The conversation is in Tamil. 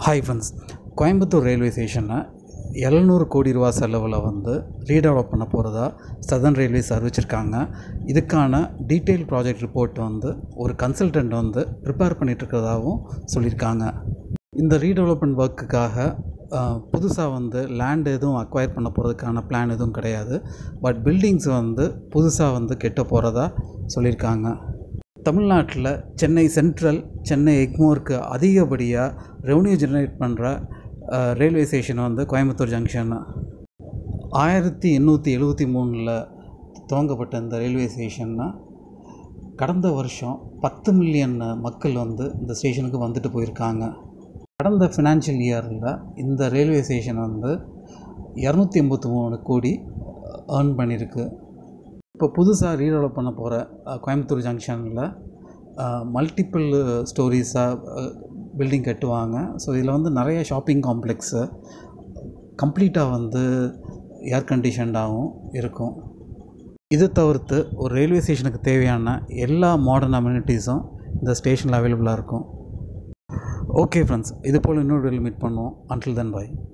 ஹாய் ஃப்ரெண்ட்ஸ் கோயம்புத்தூர் ரயில்வே ஸ்டேஷனை எழுநூறு கோடி ரூபா செலவில் வந்து ரீடெவலப் பண்ண போகிறதா சதர்ன் ரயில்வேஸ் அறிவிச்சிருக்காங்க இதுக்கான டீட்டெயில் ப்ராஜெக்ட் ரிப்போர்ட் வந்து ஒரு கன்சல்டன்ட் வந்து ப்ரிப்பேர் பண்ணிகிட்ருக்கிறதாகவும் சொல்லியிருக்காங்க இந்த ரீடெவலப்மெண்ட் ஒர்க்குக்காக புதுசாக வந்து லேண்ட் எதுவும் அக்வயர் பண்ண போகிறதுக்கான பிளான் எதுவும் கிடையாது பட் பில்டிங்ஸ் வந்து புதுசாக வந்து கெட்ட போகிறதா சொல்லியிருக்காங்க தமிழ்நாட்டில் சென்னை சென்ட்ரல் சென்னை எக்மோருக்கு அதிகப்படியாக ரெவன்யூ ஜெனரேட் பண்ணுற ரயில்வே ஸ்டேஷன் வந்து கோயம்புத்தூர் ஜங்ஷன் ஆயிரத்தி எண்ணூற்றி எழுபத்தி மூணில் துவங்கப்பட்ட இந்த ரயில்வே ஸ்டேஷன்னா கடந்த வருஷம் பத்து மில்லியன் மக்கள் வந்து இந்த ஸ்டேஷனுக்கு வந்துட்டு போயிருக்காங்க கடந்த ஃபினான்ஷியல் இயரில் இந்த ரயில்வே ஸ்டேஷன் வந்து இரநூத்தி எண்பத்தி மூணு கோடி ஏர்ன் பண்ணியிருக்கு இப்போ புதுசாக ரீடெவலப் பண்ண போகிற கோயம்புத்தூர் ஜங்ஷனில் மல்டிப்பிள் ஸ்டோரிஸாக பில்டிங் கட்டுவாங்க ஸோ இதில் வந்து நிறைய ஷாப்பிங் காம்ப்ளெக்ஸு கம்ப்ளீட்டாக வந்து ஏர் கண்டிஷன்டாகவும் இருக்கும் இது தவிர்த்து ஒரு ரயில்வே ஸ்டேஷனுக்கு தேவையான எல்லா மாடர்ன் அம்யூனிட்டிஸும் இந்த ஸ்டேஷனில் அவைலபிளாக இருக்கும் ஓகே ஃப்ரெண்ட்ஸ் இது போல் இன்னொரு மீட் பண்ணுவோம் அன்டில் தென் பாய்